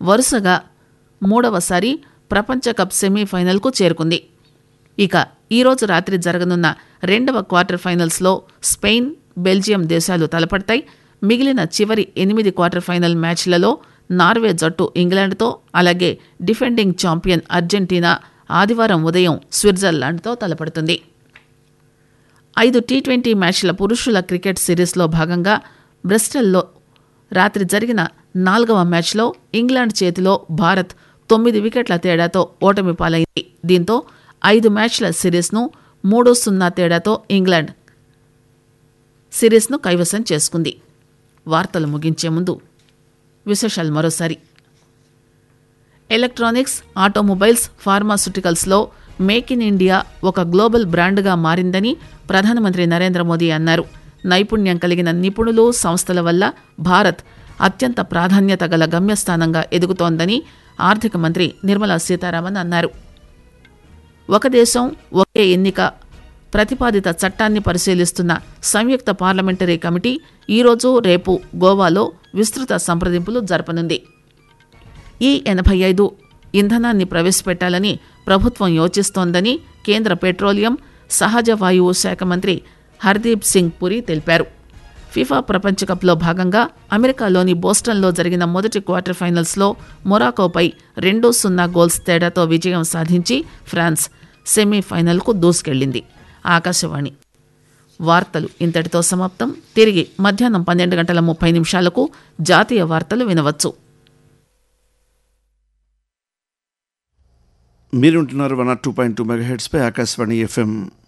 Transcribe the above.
వరుసగా మూడవసారి ప్రపంచ కప్ సెమీఫైనల్కు చేరుకుంది ఇక ఈరోజు రాత్రి జరగనున్న రెండవ క్వార్టర్ ఫైనల్స్లో స్పెయిన్ బెల్జియం దేశాలు తలపడతాయి మిగిలిన చివరి ఎనిమిది క్వార్టర్ ఫైనల్ మ్యాచ్లలో నార్వే జట్టు ఇంగ్లాండ్తో అలాగే డిఫెండింగ్ ఛాంపియన్ అర్జెంటీనా ఆదివారం ఉదయం స్విట్జర్లాండ్తో తలపడుతుంది ఐదు టీ ట్వంటీ మ్యాచ్ల పురుషుల క్రికెట్ సిరీస్లో భాగంగా బ్రిస్టల్లో రాత్రి జరిగిన నాలుగవ మ్యాచ్లో ఇంగ్లాండ్ చేతిలో భారత్ తొమ్మిది వికెట్ల తేడాతో ఓటమి పాలైంది దీంతో ఐదు మ్యాచ్ల సిరీస్ను మూడు సున్నా తేడాతో ఇంగ్లాండ్ సిరీస్ను కైవసం చేసుకుంది వార్తలు ముగించే ముందు విశేషాలు మరోసారి ఎలక్ట్రానిక్స్ ఆటోమొబైల్స్ ఫార్మాస్యూటికల్స్లో మేక్ ఇన్ ఇండియా ఒక గ్లోబల్ బ్రాండ్గా మారిందని ప్రధానమంత్రి నరేంద్ర మోదీ అన్నారు నైపుణ్యం కలిగిన నిపుణులు సంస్థల వల్ల భారత్ అత్యంత ప్రాధాన్యత గల గమ్యస్థానంగా ఎదుగుతోందని ఆర్థిక మంత్రి నిర్మలా సీతారామన్ అన్నారు ఒక దేశం ఒకే ఎన్నిక ప్రతిపాదిత చట్టాన్ని పరిశీలిస్తున్న సంయుక్త పార్లమెంటరీ కమిటీ ఈరోజు రేపు గోవాలో విస్తృత సంప్రదింపులు జరపనుంది ఈ ఎనభై ఐదు ఇంధనాన్ని ప్రవేశపెట్టాలని ప్రభుత్వం యోచిస్తోందని కేంద్ర పెట్రోలియం సహజ వాయువు శాఖ మంత్రి హర్దీప్ సింగ్ పురి తెలిపారు ఫిఫా ప్రపంచ కప్లో భాగంగా అమెరికాలోని బోస్టన్లో జరిగిన మొదటి క్వార్టర్ ఫైనల్స్లో మొరాకోపై రెండు సున్నా గోల్స్ తేడాతో విజయం సాధించి ఫ్రాన్స్ సెమీఫైనల్కు దూసుకెళ్లింది ఆకాశవాణి వార్తలు ఇంతటితో సమాప్తం తిరిగి మధ్యాహ్నం పన్నెండు గంటల ముప్పై నిమిషాలకు జాతీయ వార్తలు వినవచ్చు మీరు ఉంటున్నారు one two point two mega హెడ్స్పై ఆకాశవాణి ఎఫ్ఎం